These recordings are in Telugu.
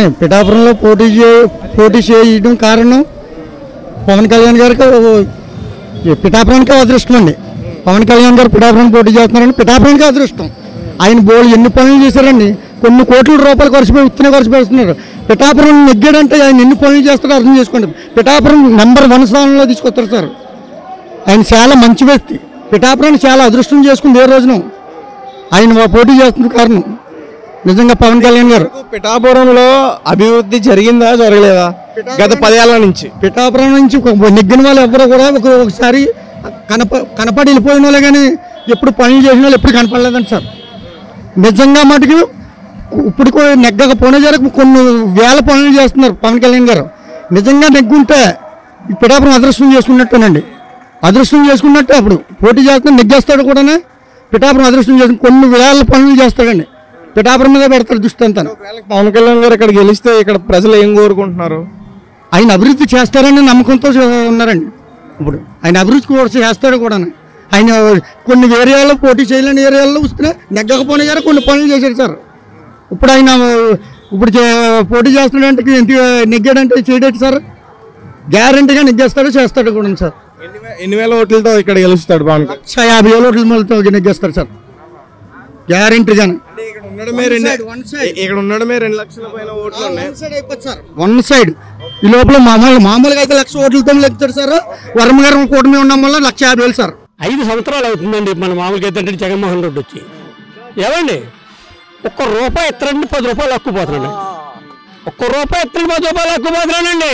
పిఠాపురంలో పోటీ చే పోటీ చేయడం కారణం పవన్ కళ్యాణ్ గారికి ఓ- ఈ పిఠాపురానికి అదృష్టం అండి పవన్ కళ్యాణ్ గారు పిఠాపురం పోటీ చేస్తున్నారని పిఠాపురానికి అదృష్టం ఆయన బోల్ ఎన్ని పనులు చేశారండి కొన్ని కోట్ల రూపాయలు ఖర్చు పెట్టి ఉత్తనే ఖర్చు పెడుతున్నారు పిఠాపురం నెగ్గాడంటే ఆయన ఎన్ని పనులు చేస్తారో అర్థం చేసుకోండి పిఠాపురం నెంబర్ వన్ స్థానంలో తీసుకొస్తారు సార్ ఆయన చాలా మంచి వ్యక్తి పిఠాపురాన్ని చాలా అదృష్టం చేసుకుంది ఏ రోజున ఆయన పోటీ చేస్తున్న కారణం నిజంగా పవన్ కళ్యాణ్ గారు పిఠాపురంలో అభివృద్ధి జరిగిందా జరగలేదా గత పదేళ్ల నుంచి పిఠాపురం నుంచి ఒక నెగ్గిన వాళ్ళు ఎవరు కూడా ఒక ఒకసారి కనప కనపడి వెళ్ళిపోయిన వాళ్ళే కానీ ఎప్పుడు పనులు చేసిన వాళ్ళు ఎప్పుడు కనపడలేదండి సార్ నిజంగా మటుకు ఇప్పుడు కూడా నెగ్గకపోయినా జరగ కొన్ని వేల పనులు చేస్తున్నారు పవన్ కళ్యాణ్ గారు నిజంగా నెగ్గుంటే ఈ పిఠాపురం అదృష్టం చేసుకున్నట్టేనండి అదృష్టం చేసుకున్నట్టే అప్పుడు పోటీ చేస్తున్నా నెగ్గేస్తాడు కూడా పిఠాపురం అదృష్టం చేసుకుని కొన్ని వేల పనులు చేస్తాడండి పిఠాపురం మీద పెడతారు దృష్టి అంతా ఒకవేళ పవన్ కళ్యాణ్ గారు ఇక్కడ గెలిస్తే ఇక్కడ ప్రజలు ఏం కోరుకుంటున్నారు ఆయన అభివృద్ధి చేస్తారని నమ్మకంతో ఉన్నారండి ఇప్పుడు ఆయన అభివృద్ధి కూడా చేస్తాడు కూడా ఆయన కొన్ని ఏరియాల్లో పోటీ చేయలేని ఏరియాల్లో వస్తే నెగ్గకపోయినా సరే కొన్ని పనులు చేశాడు సార్ ఇప్పుడు ఆయన ఇప్పుడు చే- పోటీ చేస్తున్నాడంటే ఎంత నెగ్గాడంటే చేయడేటి సార్ గ్యారంటీగా నెగ్గేస్తాడు చేస్తాడు కూడా సార్ ఎన్ని వే- ఎన్ని వేల ఓట్లతో ఇక్కడ గెలుస్తాడు పవన్ కళ్యాణ్ లక్ష యాభై వేల ఓట్ల మొదలతో నెగ్గేస్తాడు సార్ గ్యారంటీగానే అంటే ఇక్కడ ఉండడమే రెండు ఇక్కడ ఉండడమే రెండు లక్షల పైన ఓట్లు ఉన్నాయి వన్ సైడ్ ఈ లోపల మామూలు మామూలుగా అయితే లక్ష ఓట్లతో లెక్తాడు సార్ వర్మ గారు కూటమి ఉండడం వల్ల లక్ష యాభై వేలు సార్ ఐదు సంవత్సరాలు అవుతుందండి మన మామూలుగా అయితే జగన్మోహన్ రెడ్డి వచ్చి ఏమండి ఒక్క రూపాయి ఎత్తరండి పది రూపాయలు అక్కుపోతున్నాడు ఒక్క రూపాయి ఎత్తరండి పది రూపాయలు అక్కుపోతున్నానండి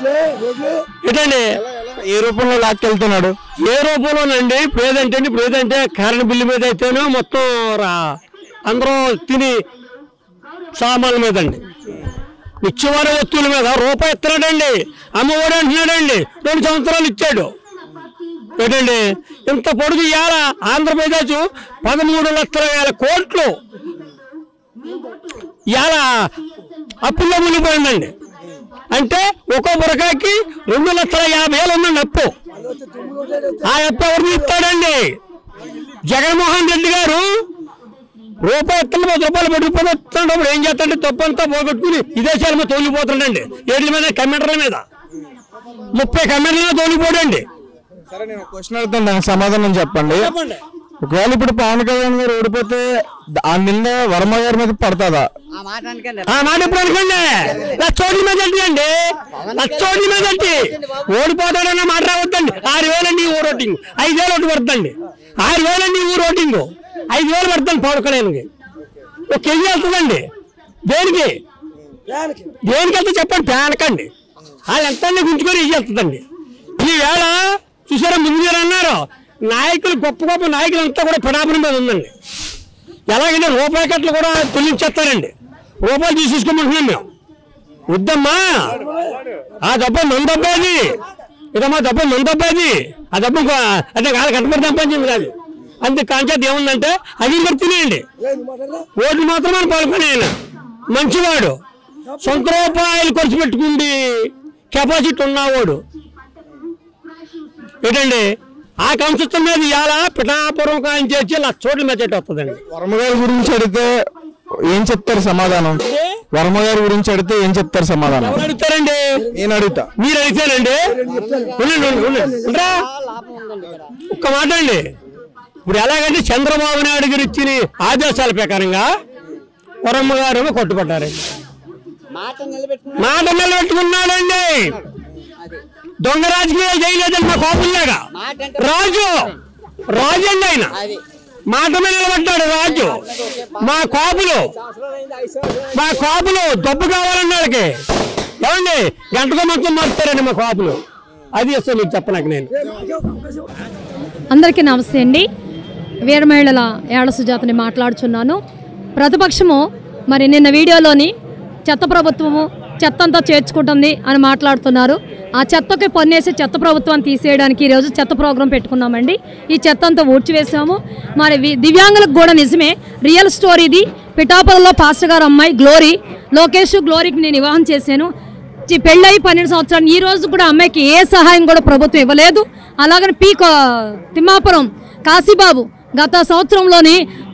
ఏంటండి ఏ రూపంలో లాక్కెళ్తున్నాడు ఏ రూపంలోనండి ఇప్పుడు ఏదంటే ఇప్పుడు ఏదంటే కరెంట్ బిల్లు మీద అయితేనే మొత్తం రా అందరూ తిని సామాన్ల మీద అండి నిత్యవారి వస్తువుల మీద రూపాయి ఇస్తున్నాడండి అమ్మఒడి అంటున్నాడండి రెండు సంవత్సరాలు ఇచ్చాడు ఏంటండి ఇంత పొడుగు ఇవాళ ఆంధ్రప్రదేశ్ పదమూడు లక్షల వేల కోట్లు ఇవాళ అప్పుల్లో మునిగిపోయిందండి అంటే ఒక్కో బురకాకి రెండు లక్షల యాభై వేలు ఉందండి అప్పు ఆ అప్పు ఎవరు ఇస్తాడండి జగన్మోహన్ రెడ్డి గారు రూపాయి ఎత్తలు పది రూపాయలు పెట్టుకుపోతున్నప్పుడు ఏం చేస్తాడంటే తప్పంతా పోగొట్టుకుని విదేశాల మీద తోలిపోతుండండి ఏట్ల మీద కమెంటర్ల మీద ముప్పై కమెంటర్ల మీద తోలిపోడండి సరే నేను క్వశ్చన్ అడుగుతాను దానికి సమాధానం చెప్పండి ఒకవేళ ఇప్పుడు పవన్ కళ్యాణ్ గారు ఓడిపోతే ఆ నింద వర్మ గారి మీద పడుతుందా ఆ మాట ఎప్పుడు అనుకోండి లక్షోట్ల మీద అండి లక్షోట్ల మీద అండి ఓడిపోతాడన్న మాట రావద్దండి ఆరు వేలండి ఊరు ఓటింగ్ ఐదు వేలు ఒకటి పడుతుందండి ఆరు వేలండి ఊరు ఓటింగ్ ఐదు వేలు పడుతుంది పవన్ కళ్యాణ్కి ఒక కేజీ వెళ్తుందండి దేనికి దేనికి వెళ్తే చెప్పండి ప్యానకండి వాళ్ళు ఎంత గుంజుకొని ఇవి వెళ్తుందండి ఈ వేళ చూసారా ముందు మీరు అన్నారు నాయకులు గొప్ప గొప్ప నాయకులు అంతా కూడా పిడాపురం మీద ఉందండి ఎలాగంటే రూపాయి కట్టలు కూడా తొలగించేస్తారండి రూపాయలు తీసేసుకోమంటున్నాం మేము వద్దమ్మా ఆ డబ్బు మన డబ్బే అది ఇదమ్మా డబ్బు మన డబ్బే అది ఆ డబ్బు ఇంకో- అంటే కాదు కట్టబడి సంపాదించింది కాదు అంతే కాంచేది ఏముందంటే అవి మరి తినేయండి ఓట్లు మాత్రమే పాల్గొనే ఆయన మంచివాడు సొంత రూపాయలు ఖర్చు పెట్టుకుండి కెపాసిటీ ఉన్నవాడు ఏంటండి ఆ కంశత్వం మీద ఇవాళ పిఠాపురం కాయం చేసి లక్ష చోట్ల మెచ్చేట వస్తుందండి వర్మ గారి గురించి అడిగితే ఏం చెప్తారు సమాధానం వర్మ గారి గురించి అడిగితే ఏం చెప్తారు సమాధానం ఎవరు అడుగుతారండి నేను అడుగుతా మీరు అడిగితేనండి ఉండండి, ఉండండి, ఉండండి. ఉండరా? ఒక్క మాట అండి ఇప్పుడు ఎలాగంటే చంద్రబాబు నాయుడు గారు ఇచ్చిన ఆదేశాల ప్రకారంగా వరమ్మ గారు కొట్టుపడ్డారండి మాట నిలబెట్టుకున్నాడండి దొంగ రాజకీయాలు చేయలేదండి మా కోపంలాగా రాజు రాజు అండి ఆయన మాట మీద నిలబడ్డాడు రాజు మా కోపులు మా కోపులు డబ్బు కావాలన్న వాళ్ళకి ఏమండి గంటకో మంచం మారుతారండి మా కోపులు అది ఇస్తాను మీకు చెప్పనకు నేను అందరికీ నమస్తే అండి వీర మహిళల ఏళ్ల సుజాతని మాట్లాడుచున్నాను ప్రతిపక్షము మరి నిన్న వీడియోలోని చెత్త ప్రభుత్వము చెత్త అంతా చేర్చుకుంటుంది అని మాట్లాడుతున్నారు ఆ చెత్తకి పన్నేసి చెత్త ప్రభుత్వాన్ని తీసేయడానికి ఈరోజు చెత్త ప్రోగ్రాం పెట్టుకున్నామండి ఈ చెత్త అంతా ఊడ్చివేసాము మరి వి- దివ్యాంగులకు కూడా నిజమే రియల్ స్టోరీ ఇది పిఠాపురంలో పాస్టర్ గారు అమ్మాయి గ్లోరీ లోకేష్ గ్లోరీకి నేను వివాహం చేశాను చి- పెళ్ళయి పన్నెండు సంవత్సరాలు ఈ రోజు కూడా అమ్మాయికి ఏ సహాయం కూడా ప్రభుత్వం ఇవ్వలేదు అలాగని పీ కో- తిమ్మాపురం కాశీబాబు గత సంవత్సరంలోని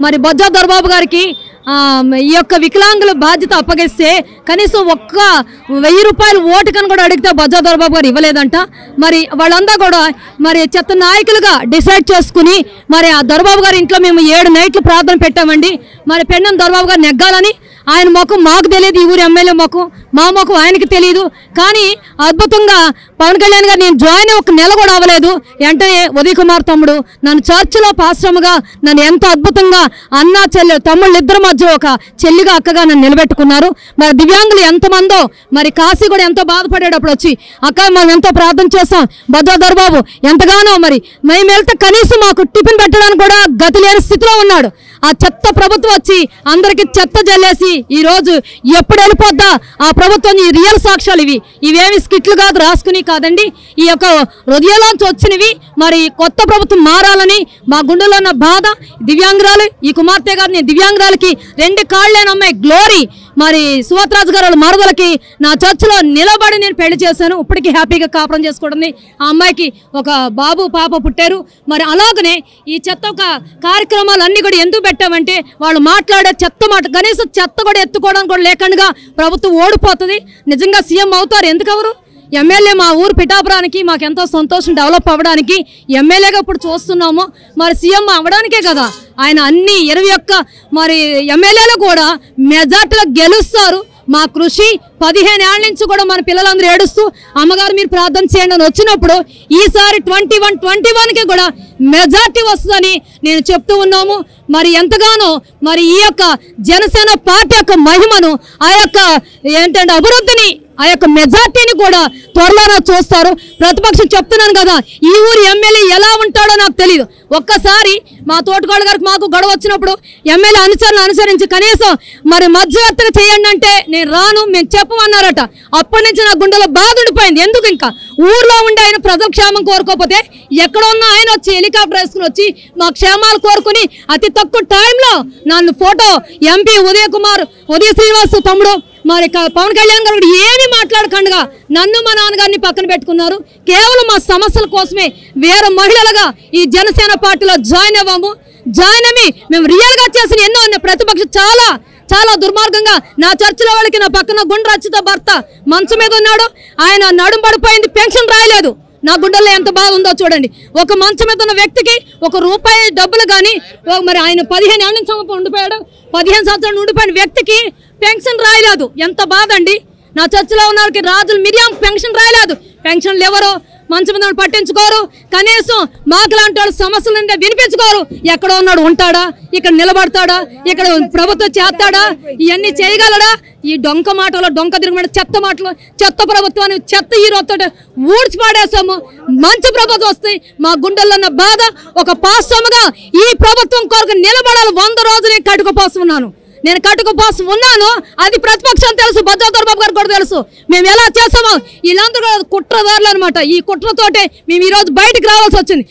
మరి బొజ్జా దొరబాబు గారికి ఆ, ఈ యొక్క వికలాంగుల బాధ్యత అప్పగిస్తే కనీసం ఒక్క వెయ్యి రూపాయలు ఓటుకని కూడా అడిగితే బొజ్జా దొరబాబు గారు ఇవ్వలేదంట మరి వాళ్ళంతా కూడా మరి చెత్త నాయకులుగా డిసైడ్ చేసుకుని మరి ఆ దొరబాబు గారి ఇంట్లో మేము ఏడు నైట్లు ప్రార్థన పెట్టామండి మరి పెన్నం దొరబాబు గారు నెగ్గాలని ఆయన ముఖం మాకు తెలియదు ఈ ఊరి ఎమ్మెల్యే ముఖం మా ముఖం ఆయనకి తెలియదు కానీ అద్భుతంగా పవన్ కళ్యాణ్ గారు నేను జాయిన్ అయ్యి ఒక నెల కూడా అవ్వలేదు వెంటనే ఉదయ్ కుమార్ తమ్ముడు నన్ను చర్చిలో పాశ్రమగా నన్ను ఎంత అద్భుతంగా అన్న చెల్లె తమ్ముళ్ళు ఇద్దరి మధ్య ఒక చెల్లిగా అక్కగా నన్ను నిలబెట్టుకున్నారు మరి దివ్యాంగులు ఎంతమందో మరి కాశీ కూడా ఎంతో బాధపడేటప్పుడు వచ్చి అక్క మనం ఎంతో ప్రార్థన చేస్తాం భద్రాధర్ బాబు ఎంతగానో మరి మేము వెళ్తే కనీసం మాకు టిఫిన్ పెట్టడానికి కూడా గతి లేని స్థితిలో ఉన్నాడు ఆ చెత్త ప్రభుత్వం వచ్చి అందరికి చెత్త జల్లేసి ఈ రోజు ఎప్పుడు వెళ్ళిపోద్దా ఆ ప్రభుత్వం ఈ రియల్ సాక్ష్యాలు ఇవి ఇవేమి స్కిట్లు కాదు రాసుకుని కాదండి ఈ యొక్క హృదయంలోంచి వచ్చినవి మరి కొత్త ప్రభుత్వం మారాలని మా గుండెలో ఉన్న బాధ దివ్యాంగురాలు ఈ కుమార్తె గారిని దివ్యాంగురాలకి రెండు కాళ్ళేన అమ్మాయి గ్లోరీ మరి సువత్రాజు గారు వాళ్ళ మరదలకి నా చర్చిలో నిలబడి నేను పెళ్లి చేశాను ఇప్పటికీ హ్యాపీగా కాపురం చేసుకుంటుంది ఆ అమ్మాయికి ఒక బాబు పాప పుట్టారు మరి అలాగనే ఈ చెత్త ఒక కార్యక్రమాలు అన్ని కూడా ఎందుకు పెట్టామంటే వాళ్ళు మాట్లాడే చెత్త మాట కనీసం చెత్త కూడా ఎత్తుకోవడానికి కూడా లేకుండా ప్రభుత్వం ఓడిపోతుంది నిజంగా సీఎం అవుతారు ఎందుకు ఎవరు ఎమ్మెల్యే మా ఊరు పిఠాపురానికి మాకు ఎంతో సంతోషం డెవలప్ అవ్వడానికి ఎమ్మెల్యేగా ఇప్పుడు చూస్తున్నాము మరి సీఎం అవ్వడానికే కదా ఆయన అన్ని ఇరవై ఒక్క మరి ఎమ్మెల్యేలు కూడా మెజార్టీలో గెలుస్తారు మా కృషి పదిహేను ఏళ్ళ నుంచి కూడా మన పిల్లలందరూ ఏడుస్తూ అమ్మగారు మీరు ప్రార్థన చేయండి అని వచ్చినప్పుడు ఈసారి ట్వంటీ వన్ ట్వంటీ వన్కి కూడా మెజార్టీ వస్తుందని నేను చెప్తూ ఉన్నాము మరి ఎంతగానో మరి ఈ యొక్క జనసేన పార్టీ యొక్క మహిమను ఆ యొక్క ఏంటంటే అభివృద్ధిని ఆ యొక్క మెజార్టీని కూడా త్వరలోనే చూస్తారు ప్రతిపక్షం చెప్తున్నాను కదా ఈ ఊరి ఎమ్మెల్యే ఎలా ఉంటాడో నాకు తెలియదు ఒక్కసారి మా తోటకోళ్ళ గారికి మాకు గొడవ వచ్చినప్పుడు ఎమ్మెల్యే అనుసరణ అనుసరించి కనీసం మరి మధ్యవర్తిగా చేయండి అంటే నేను రాను మేము చెప్పమన్నారట అప్పటి నుంచి నా గుండెలో బాధ ఉండిపోయింది ఎందుకు ఇంకా ఊర్లో ఉండే ఆయన ప్రజాక్షేమం కోరుకోకపోతే ఎక్కడ ఉన్న ఆయన వచ్చి హెలికాప్టర్ వేసుకుని వచ్చి మా క్షేమాలు కోరుకుని అతి తక్కువ టైంలో నన్ను ఫోటో ఎంపీ ఉదయ కుమార్ ఉదయ శ్రీనివాస్ తమ్ముడు మరి క- పవన్ కళ్యాణ్ గారు కూడా ఏమీ మాట్లాడకుండా నన్ను మా నాన్నగారిని పక్కన పెట్టుకున్నారు కేవలం మా సమస్యల కోసమే వేరే మహిళలుగా ఈ జనసేన పార్టీలో జాయిన్ అవ్వము జాయిన్ అమ్మి మేము రియల్ గా చేసిన ఎన్నో ఉన్నాయి. ప్రతిపక్షం చాలా చాలా దుర్మార్గంగా నా చర్చిలో వాళ్ళకి నా పక్కన గుండ్ర రచిత భర్త మంచం మీద ఉన్నాడు ఆయన నడుం పడిపోయింది పెన్షన్ రాయలేదు నా గుండెల్లో ఎంత బాధ ఉందో చూడండి ఒక మంచం మీద ఉన్న వ్యక్తికి ఒక రూపాయి డబ్బులు కానీ మరి ఆయన పదిహేను ఏళ్ళ నుంచి ఉండిపోయాడు పదిహేను సంవత్సరాలు ఉండిపోయిన వ్యక్తికి పెన్షన్ రాయలేదు ఎంత బాధ అండి నా చర్చిలో ఉన్న వాళ్ళకి రాజులు మిరియాం పెన్షన్ రాయలేదు పెన్షన్లు ఎవరు మంచి మీద పట్టించుకోరు కనీసం మాకు లాంటి వాళ్ళు సమస్యలు ఉంటే వినిపించుకోరు ఎక్కడ ఉన్నాడు ఉంటాడా ఇక్కడ నిలబడతాడా ఇక్కడ ప్రభుత్వం చేస్తాడా ఇవన్నీ చేయగలడా ఈ డొంక మాటలు డొంక తిరుగుమాట చెత్త మాటలు చెత్త ప్రభుత్వాన్ని చెత్త హీరోతో ఊడ్చి పాడేసాము మంచి ప్రభుత్వం వస్తాయి మా గుండెల్లో ఉన్న బాధ ఒక పాశ్రమగా ఈ ప్రభుత్వం కొరకు నిలబడాలి వంద రోజులు కట్టుకుపోస్తున్నాను నేను కట్టుకుపోసం ఉన్నాను అది ప్రతిపక్షం తెలుసు భద్రాధర్ బాబు గారు కూడా తెలుసు మేము ఎలా చేస్తామో వీళ్ళందరూ కూడా కుట్రదారులు అనమాట ఈ కుట్రతోటే మేము ఈ రోజు బయటికి రావాల్సి వచ్చింది